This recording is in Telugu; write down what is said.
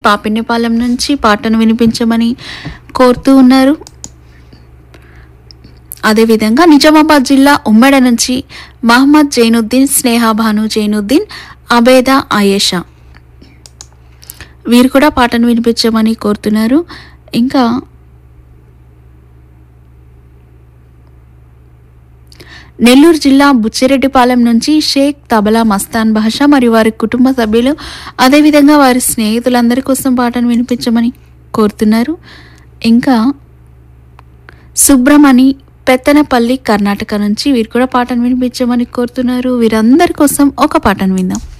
పాపిన్యపాలెం నుంచి పాటను వినిపించమని కోరుతూ ఉన్నారు అదేవిధంగా నిజామాబాద్ జిల్లా ఉమ్మడ నుంచి మహమ్మద్ జైనుద్దీన్ స్నేహాభాను జైనుద్దీన్ అబేదా ఆయేషా వీరు కూడా పాటను వినిపించమని కోరుతున్నారు ఇంకా నెల్లూరు జిల్లా బుచ్చిరెడ్డిపాలెం నుంచి షేక్ తబలా మస్తాన్ భాష మరియు వారి కుటుంబ సభ్యులు అదేవిధంగా వారి స్నేహితులందరి కోసం పాటను వినిపించమని కోరుతున్నారు ఇంకా సుబ్రమణి పెత్తనపల్లి కర్ణాటక నుంచి వీరు కూడా పాటను వినిపించమని కోరుతున్నారు వీరందరి కోసం ఒక పాటను విందాం